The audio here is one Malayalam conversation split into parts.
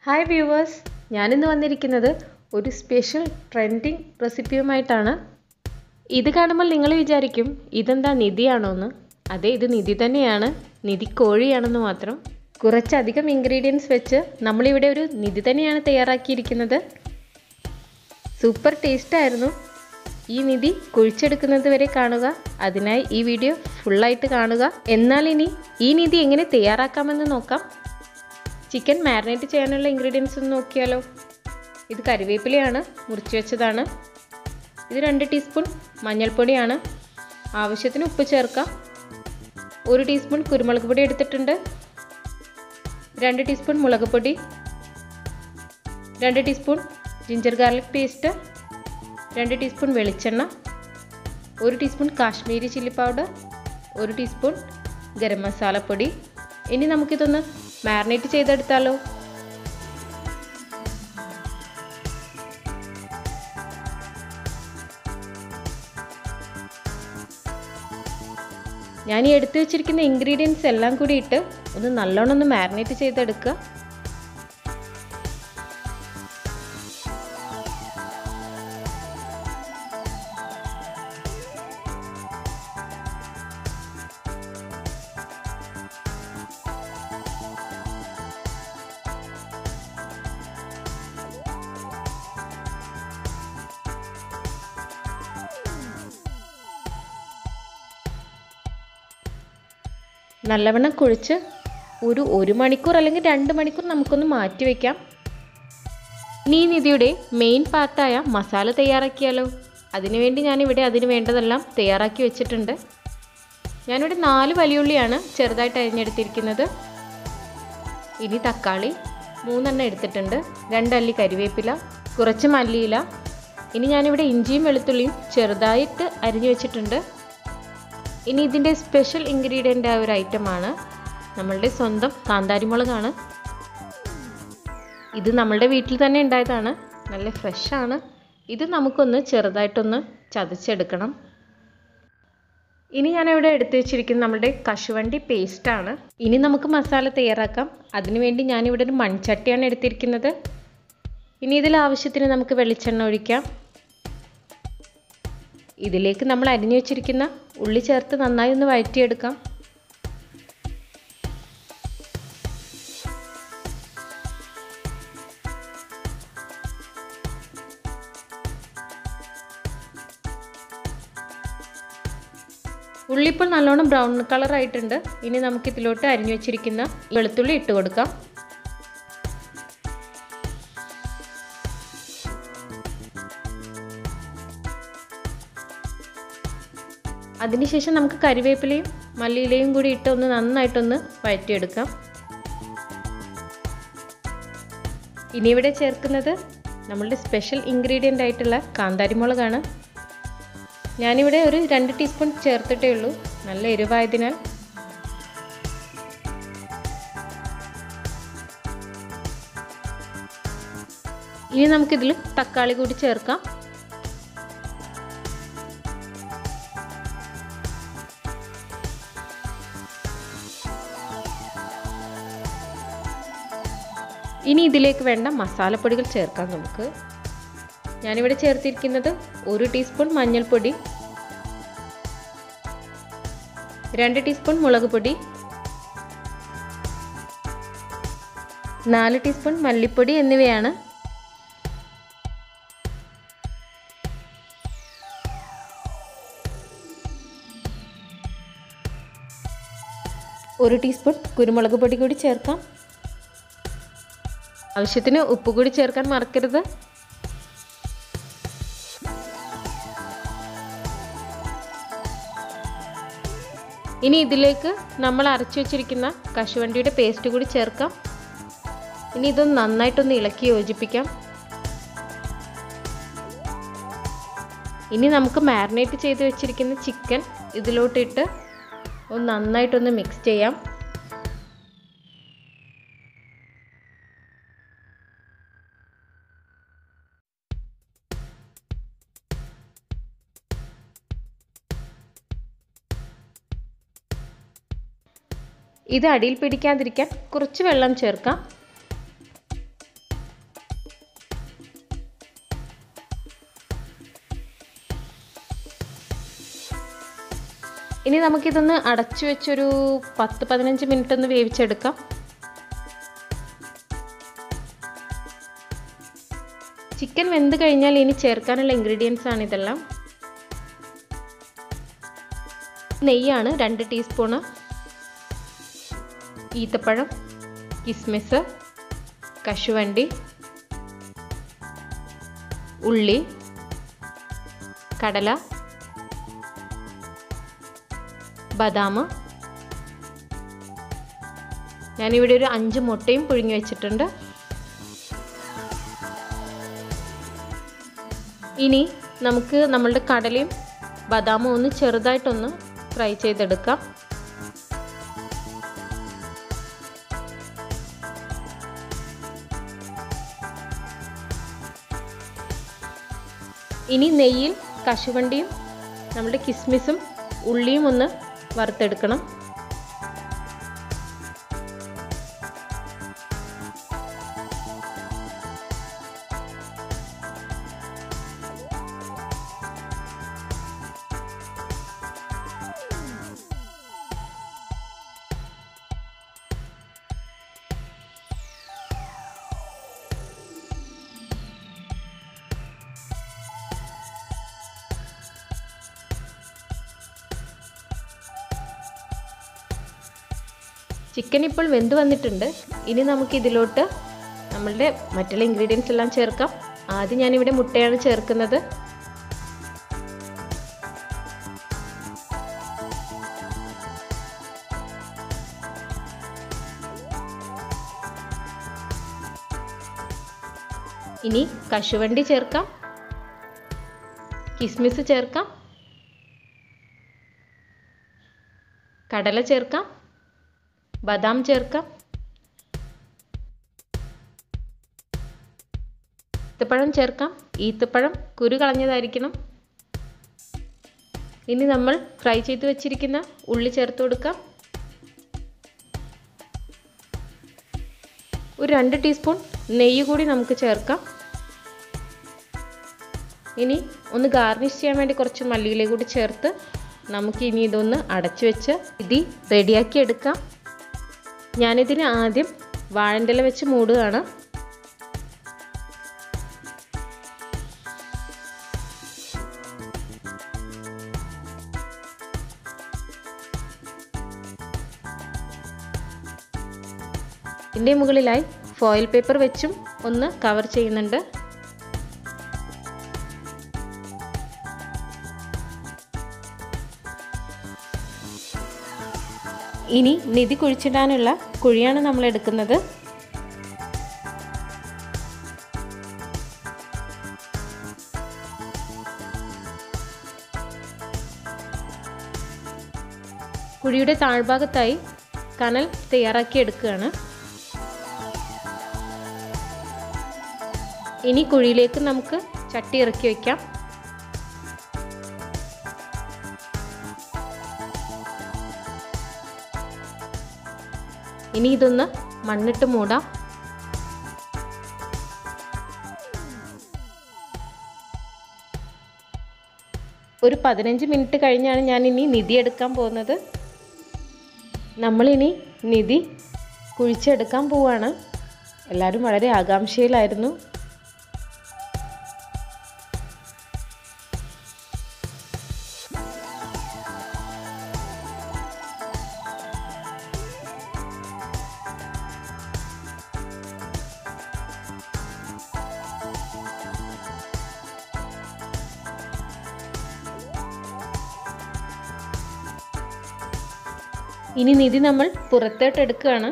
ഹായ് വ്യൂവേഴ്സ് ഞാനിന്ന് വന്നിരിക്കുന്നത് ഒരു സ്പെഷ്യൽ ട്രെൻഡിങ് റെസിപ്പിയുമായിട്ടാണ് ഇത് കാണുമ്പോൾ നിങ്ങൾ വിചാരിക്കും ഇതെന്താ നിധിയാണോ എന്ന് അതെ ഇത് നിധി തന്നെയാണ് നിധി കോഴിയാണെന്ന് മാത്രം കുറച്ചധികം ഇൻഗ്രീഡിയൻസ് വെച്ച് നമ്മളിവിടെ ഒരു നിധി തന്നെയാണ് തയ്യാറാക്കിയിരിക്കുന്നത് സൂപ്പർ ടേസ്റ്റ് ആയിരുന്നു ഈ നിധി കുഴിച്ചെടുക്കുന്നത് വരെ കാണുക അതിനായി ഈ വീഡിയോ ഫുള്ളായിട്ട് കാണുക എന്നാൽ ഇനി ഈ നിധി എങ്ങനെ തയ്യാറാക്കാമെന്ന് നോക്കാം ചിക്കൻ മാരിനേറ്റ് ചെയ്യാനുള്ള ഇൻഗ്രീഡിയൻസ് ഒന്ന് നോക്കിയാലോ ഇത് കരിവേപ്പിലയാണ് മുറിച്ച് വെച്ചതാണ് ഇത് രണ്ട് ടീസ്പൂൺ മഞ്ഞൾപ്പൊടിയാണ് ആവശ്യത്തിന് ഉപ്പ് ചേർക്കാം ഒരു ടീസ്പൂൺ കുരുമുളക് പൊടി എടുത്തിട്ടുണ്ട് രണ്ട് ടീസ്പൂൺ മുളക് പൊടി രണ്ട് ടീസ്പൂൺ ജിഞ്ചർ ഗാർലിക് പേസ്റ്റ് രണ്ട് ടീസ്പൂൺ വെളിച്ചെണ്ണ ഒരു ടീസ്പൂൺ കാശ്മീരി ചില്ലി പൗഡർ ഒരു ടീസ്പൂൺ ഗരം മസാലപ്പൊടി ഇനി നമുക്കിതൊന്ന് മാരിനേറ്റ് ചെയ്തെടുത്താലോ ഞാൻ ഈ എടുത്തു വെച്ചിരിക്കുന്ന ഇൻഗ്രീഡിയൻസ് എല്ലാം കൂടി ഇട്ട് ഒന്ന് നല്ലോണം ഒന്ന് മാരിനേറ്റ് ചെയ്തെടുക്കുക നല്ലവണ്ണം കുഴിച്ച് ഒരു ഒരു മണിക്കൂർ അല്ലെങ്കിൽ രണ്ട് മണിക്കൂർ നമുക്കൊന്ന് മാറ്റി വയ്ക്കാം ഇനി ഈ നിധിയുടെ മെയിൻ പാർട്ടായ മസാല തയ്യാറാക്കിയാലോ അതിനുവേണ്ടി ഞാനിവിടെ അതിന് വേണ്ടതെല്ലാം തയ്യാറാക്കി വെച്ചിട്ടുണ്ട് ഞാനിവിടെ നാല് വലിയുള്ളിയാണ് ചെറുതായിട്ട് അരിഞ്ഞെടുത്തിരിക്കുന്നത് ഇനി തക്കാളി മൂന്നെണ്ണം എടുത്തിട്ടുണ്ട് രണ്ടല്ലി കരിവേപ്പില കുറച്ച് മല്ലിയില ഇനി ഞാനിവിടെ ഇഞ്ചിയും വെളുത്തുള്ളിയും ചെറുതായിട്ട് അരിഞ്ഞു വെച്ചിട്ടുണ്ട് ഇനി ഇതിൻ്റെ സ്പെഷ്യൽ ഇൻഗ്രീഡിയൻ്റ് ആയ ഒരു ഐറ്റമാണ് നമ്മളുടെ സ്വന്തം കാന്താരിമുളകാണ് ഇത് നമ്മളുടെ വീട്ടിൽ തന്നെ ഉണ്ടായതാണ് നല്ല ഫ്രഷാണ് ഇത് നമുക്കൊന്ന് ചെറുതായിട്ടൊന്ന് ചതച്ചെടുക്കണം ഇനി ഞാനിവിടെ എടുത്തു വെച്ചിരിക്കുന്ന നമ്മുടെ കശുവണ്ടി പേസ്റ്റാണ് ഇനി നമുക്ക് മസാല തയ്യാറാക്കാം അതിനുവേണ്ടി ഞാനിവിടെ ഒരു മൺചട്ടിയാണ് എടുത്തിരിക്കുന്നത് ഇനി ഇതിൽ ആവശ്യത്തിന് നമുക്ക് വെളിച്ചെണ്ണ ഒഴിക്കാം ഇതിലേക്ക് നമ്മൾ അരിഞ്ഞു വെച്ചിരിക്കുന്ന ഉള്ളി ചേർത്ത് നന്നായി ഒന്ന് വഴറ്റിയെടുക്കാം ഉള്ളി ഇപ്പോൾ നല്ലോണം ബ്രൗൺ കളർ ആയിട്ടുണ്ട് ഇനി നമുക്ക് ഇതിലോട്ട് അരിഞ്ഞു വെച്ചിരിക്കുന്ന വെളുത്തുള്ളി ഇട്ട് കൊടുക്കാം അതിനുശേഷം നമുക്ക് കരിവേപ്പിലയും മല്ലിയിലയും കൂടി ഇട്ട് ഒന്ന് നന്നായിട്ടൊന്ന് വഴറ്റിയെടുക്കാം ഇനി ഇവിടെ ചേർക്കുന്നത് നമ്മളുടെ സ്പെഷ്യൽ ഇൻഗ്രീഡിയൻ്റ് ആയിട്ടുള്ള കാന്താരിമുളകാണ് ഞാനിവിടെ ഒരു രണ്ട് ടീസ്പൂൺ ചേർത്തിട്ടേ ഉള്ളൂ നല്ല എരിവായതിനാൽ ഇനി നമുക്കിതിൽ തക്കാളി കൂടി ചേർക്കാം ഇനി ഇതിലേക്ക് വേണ്ട മസാലപ്പൊടികൾ ചേർക്കാം നമുക്ക് ഞാനിവിടെ ചേർത്തിരിക്കുന്നത് ഒരു ടീസ്പൂൺ മഞ്ഞൾപ്പൊടി രണ്ട് ടീസ്പൂൺ മുളക് പൊടി നാല് ടീസ്പൂൺ മല്ലിപ്പൊടി എന്നിവയാണ് ഒരു ടീസ്പൂൺ കുരുമുളക് പൊടി കൂടി ചേർക്കാം ആവശ്യത്തിന് ഉപ്പ് കൂടി ചേർക്കാൻ മറക്കരുത് ഇനി ഇതിലേക്ക് നമ്മൾ അരച്ചു വെച്ചിരിക്കുന്ന കശുവണ്ടിയുടെ പേസ്റ്റ് കൂടി ചേർക്കാം ഇനി ഇതൊന്ന് നന്നായിട്ടൊന്ന് ഇളക്കി യോജിപ്പിക്കാം ഇനി നമുക്ക് മാരിനേറ്റ് ചെയ്ത് വെച്ചിരിക്കുന്ന ചിക്കൻ ഇതിലോട്ടിട്ട് ഒന്ന് നന്നായിട്ടൊന്ന് മിക്സ് ചെയ്യാം ഇത് അടിയിൽ പിടിക്കാതിരിക്കാൻ കുറച്ച് വെള്ളം ചേർക്കാം ഇനി നമുക്കിതൊന്ന് അടച്ചു വെച്ചൊരു പത്ത് പതിനഞ്ച് മിനിറ്റ് ഒന്ന് വേവിച്ചെടുക്കാം ചിക്കൻ വെന്ത് കഴിഞ്ഞാൽ ഇനി ചേർക്കാനുള്ള ഇൻഗ്രീഡിയൻസ് ആണ് ഇതെല്ലാം നെയ്യാണ് രണ്ട് ടീസ്പൂണ് ഈത്തപ്പഴം കിസ്മിസ് കശുവണ്ടി ഉള്ളി കടല ബദാം ഞാനിവിടെ ഒരു അഞ്ച് മുട്ടയും പുഴുങ്ങി വെച്ചിട്ടുണ്ട് ഇനി നമുക്ക് നമ്മളുടെ കടലയും ബദാമും ഒന്ന് ചെറുതായിട്ടൊന്ന് ഫ്രൈ ചെയ്തെടുക്കാം ഇനി നെയ്യിൽ കശുവണ്ടിയും നമ്മുടെ കിസ്മിസും ഉള്ളിയും ഒന്ന് വറുത്തെടുക്കണം ചിക്കൻ ഇപ്പോൾ വെന്ത് വന്നിട്ടുണ്ട് ഇനി നമുക്ക് ഇതിലോട്ട് നമ്മളുടെ മറ്റുള്ള ഇൻഗ്രീഡിയൻസ് എല്ലാം ചേർക്കാം ആദ്യം ഞാനിവിടെ മുട്ടയാണ് ചേർക്കുന്നത് ഇനി കശുവണ്ടി ചേർക്കാം കിസ്മിസ് ചേർക്കാം കടല ചേർക്കാം ബദാം ചേർക്കാം ഈത്തപ്പഴം ചേർക്കാം ഈത്തപ്പഴം കുരു കളഞ്ഞതായിരിക്കണം ഇനി നമ്മൾ ഫ്രൈ ചെയ്ത് വെച്ചിരിക്കുന്ന ഉള്ളി ചേർത്ത് കൊടുക്കാം ഒരു രണ്ട് ടീസ്പൂൺ നെയ്യ് കൂടി നമുക്ക് ചേർക്കാം ഇനി ഒന്ന് ഗാർണിഷ് ചെയ്യാൻ വേണ്ടി കുറച്ച് മല്ലിയില കൂടി ചേർത്ത് നമുക്ക് ഇനി ഇതൊന്ന് അടച്ചു വെച്ച് ഇതി റെഡിയാക്കി എടുക്കാം ഞാനിതിന് ആദ്യം വാഴൻ്റെ ഇല വെച്ച് മൂടുകയാണ് ഇതിൻ്റെ മുകളിലായി ഫോയിൽ പേപ്പർ വെച്ചും ഒന്ന് കവർ ചെയ്യുന്നുണ്ട് ഇനി നിധി കുഴിച്ചിടാനുള്ള കുഴിയാണ് നമ്മൾ എടുക്കുന്നത് കുഴിയുടെ താഴ്ഭാഗത്തായി കനൽ തയ്യാറാക്കി എടുക്കുകയാണ് ഇനി കുഴിയിലേക്ക് നമുക്ക് ചട്ടി ഇറക്കി വയ്ക്കാം ഇനി ഇതൊന്ന് മണ്ണിട്ട് മൂടാം ഒരു പതിനഞ്ച് മിനിറ്റ് കഴിഞ്ഞാണ് ഞാൻ ഇനി നിധി എടുക്കാൻ പോകുന്നത് നമ്മളിനി നിധി കുഴിച്ചെടുക്കാൻ പോവാണ് എല്ലാവരും വളരെ ആകാംക്ഷയിലായിരുന്നു ഇനി നിധി നമ്മൾ പുറത്തോട്ട് എടുക്കുകയാണ്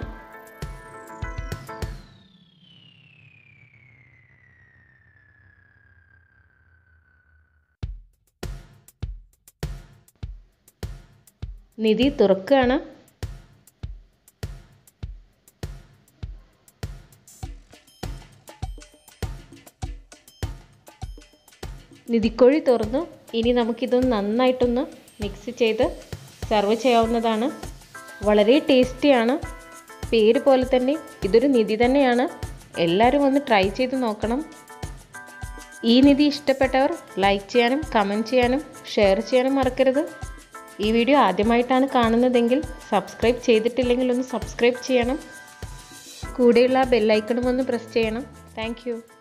നിധി തുറക്കുകയാണ് നിധിക്കോഴി തുറന്നു ഇനി നമുക്കിതൊന്ന് നന്നായിട്ടൊന്ന് മിക്സ് ചെയ്ത് സെർവ് ചെയ്യാവുന്നതാണ് വളരെ ടേസ്റ്റിയാണ് പേര് പോലെ തന്നെ ഇതൊരു നിധി തന്നെയാണ് എല്ലാവരും ഒന്ന് ട്രൈ ചെയ്ത് നോക്കണം ഈ നിധി ഇഷ്ടപ്പെട്ടവർ ലൈക്ക് ചെയ്യാനും കമൻറ്റ് ചെയ്യാനും ഷെയർ ചെയ്യാനും മറക്കരുത് ഈ വീഡിയോ ആദ്യമായിട്ടാണ് കാണുന്നതെങ്കിൽ സബ്സ്ക്രൈബ് ചെയ്തിട്ടില്ലെങ്കിൽ ഒന്ന് സബ്സ്ക്രൈബ് ചെയ്യണം കൂടെയുള്ള ബെല്ലൈക്കണും ഒന്ന് പ്രസ് ചെയ്യണം താങ്ക്